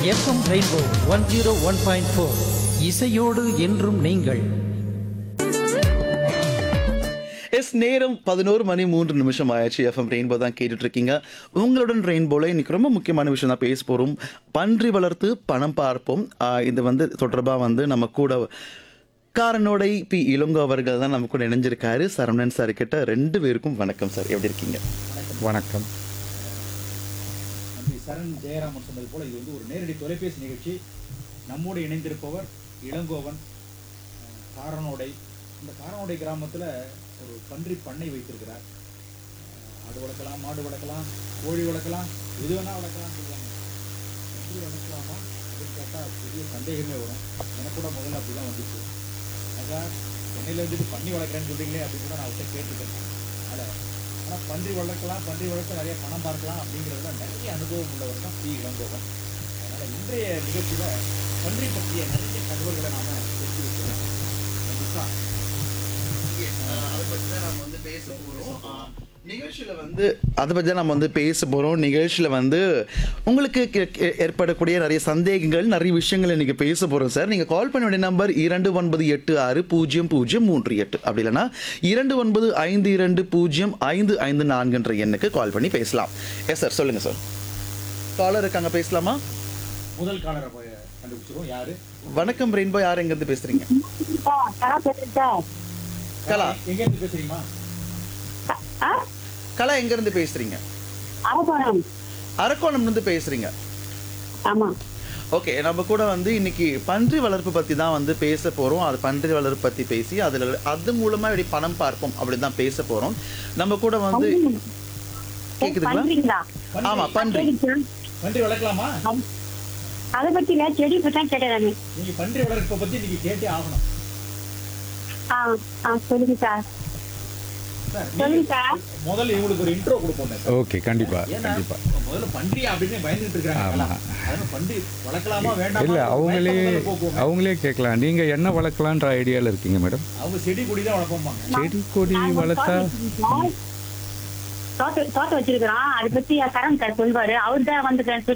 FM rainbow one zero one point four இசையோடு என்றும் நீங்கள் எஸ் நேரம் பதினோரு மணி மூன்று நிமிஷம் ஆயாச்சு எஃப்எம் ரெயின்போ தான் கேட்டுட்டு இருக்கீங்க உங்களுடன் ரெயின்போல இன்னைக்கு ரொம்ப முக்கியமான விஷயம் தான் பேச போகிறோம் பன்றி வளர்த்து பணம் பார்ப்போம் ஆஹ் இது வந்து தொடர்பாக வந்து நம்ம கூட காரனோடை பி இளங்கோ அவர்கள் தான் நம்ம கூட இணைஞ்சிருக்காரு சரவணன் சார் கிட்ட ரெண்டு பேருக்கும் வணக்கம் சார் எப்படி இருக்கீங்க வணக்கம் நன்றி சரண் ஜெயராமன் சொன்னது போல இது வந்து ஒரு நேரடி தொலைபேசி நிகழ்ச்சி நம்மோடு இணைந்திருப்பவர் இளங்கோவன் அஹ், காரனோடை இந்த காரனோடை கிராமத்தில் ஒரு பன்றி பண்ணை வைத்திருக்கிறார் அஹ், ஆடு வளர்க்கலாம் மாடு வளர்க்கலாம் கோழி வளர்க்கலாம் எது வேணால் வளர்க்கலாம்னு சொல்லுவாங்க பன்றி வளர்க்கலாமா அப்படின்னு கேட்டால் பெரிய சந்தேகமே வரும் எனக்கு கூட முதல்ல அப்படி தான் வந்துச்சு அதான் சென்னையில் இருந்துட்டு பண்ணி வளர்க்குறேன்னு சொல்றீங்களே அப்படின்னு கூட நான் அவர்கிட்ட கேட்டுக்கிறேன் அதனால் ஆனால் பன்றி வளர்க்கலாம் பன்றி வளர்க்க நிறைய பணம் பார்க்கலாம் அப்படிங்கிறதுல நிறைய அனுபவம் உள்ளவர் தான் பி இளங்கோவன் அதனால் இன்றைய நிகழ்ச்சியில் பன்றி பற்றிய நிறைய தகவல்களை நாம தெரிஞ்சு வைக்கிறோம் கண்டிப்பாக அதை பற்றி தான் நம்ம வந்து பேச போகிறோம் நிகழ்ச்சியில் வந்து அதை பற்றி தான் நம்ம வந்து பேச போகிறோம் நிகழ்ச்சியில் வந்து உங்களுக்கு கே- கே- ஏற்படக்கூடிய நிறைய சந்தேகங்கள் நிறைய விஷயங்கள் இன்னைக்கு பேச போகிறோம் சார் நீங்கள் கால் பண்ண வேண்டிய நம்பர் இரண்டு ஒன்பது எட்டு ஆறு பூஜ்ஜியம் பூஜ்ஜியம் மூன்று எட்டு அப்படி இல்லைன்னா இரண்டு ஒன்பது ஐந்து இரண்டு பூஜ்ஜியம் ஐந்து ஐந்து நான்குன்ற எண்ணுக்கு கால் பண்ணி பேசலாம் எஸ் சார் சொல்லுங்கள் சார் காலர் இருக்காங்க பேசலாமா முதல் காலரை போய் கண்டுபிடிச்சிருவோம் யாரு வணக்கம் ரெயின்போ யார் எங்கேருந்து பேசுகிறீங்க கலா பேசுறேன் சார் கலா எங்கேருந்து பேசுறீங்களா ஆ கலா எங்கேருந்து பேசுகிறீங்க அரக்கோணம் அரக்கோணம்லேருந்து பேசுகிறீங்க ஆமா ஓகே நம்ம கூட வந்து இன்னைக்கு பன்றி வளர்ப்பு பற்றி தான் வந்து பேச போகிறோம் அது பன்றி வளர்ப்பு பற்றி பேசி அதில் அது மூலமாக எப்படி பணம் பார்ப்போம் அப்படி தான் பேச போகிறோம் நம்ம கூட வந்து கேக்குதுங்களா பண்றீங்களா ஆமாம் பன்றி கேக்குது. பன்றி வளர்க்கலாமா அதை பத்தி இல்ல செடி பத்தி தான் கேட்டேன் நானு. நீங்க பன்றி வளர்ப்பை பத்தி நீங்க கேட்டே ஆகணும் ஆ ஆ சொல்லுங்க சார் சார் சொல்லுங்க நீங்க சார் முதல்ல இவங்களுக்கு ஒரு இன்ட்ரோ கொடுப்போம் சார் ஓகே கண்டிப்பா ஏன்னா கண்டிப்பா முதல்ல பன்றி அப்படின்னு பயந்துட்டு இருக்காங்க ஆமா. அதனால பன்றி வளர்க்கலாமா வேண்டாமா இல்ல அவங்களே பயத்தை முதல்ல போக்குவோம். அவங்களே கேட்கலாம் நீங்க என்ன வளர்க்கலான்ற ஐடியால இருக்கீங்க மேடம் அவங்க செடி கொடி தான் வளர்ப்போம்பாங்க செடி கொடி நாங்க வளர்த்தா தோட்டம் வச்சிருக்கோம். தோட்டம் தோட்டம் வச்சிருக்கிறோம் அதை பத்தி கரண் சார் சொல்வாரு அவர் தான் வந்து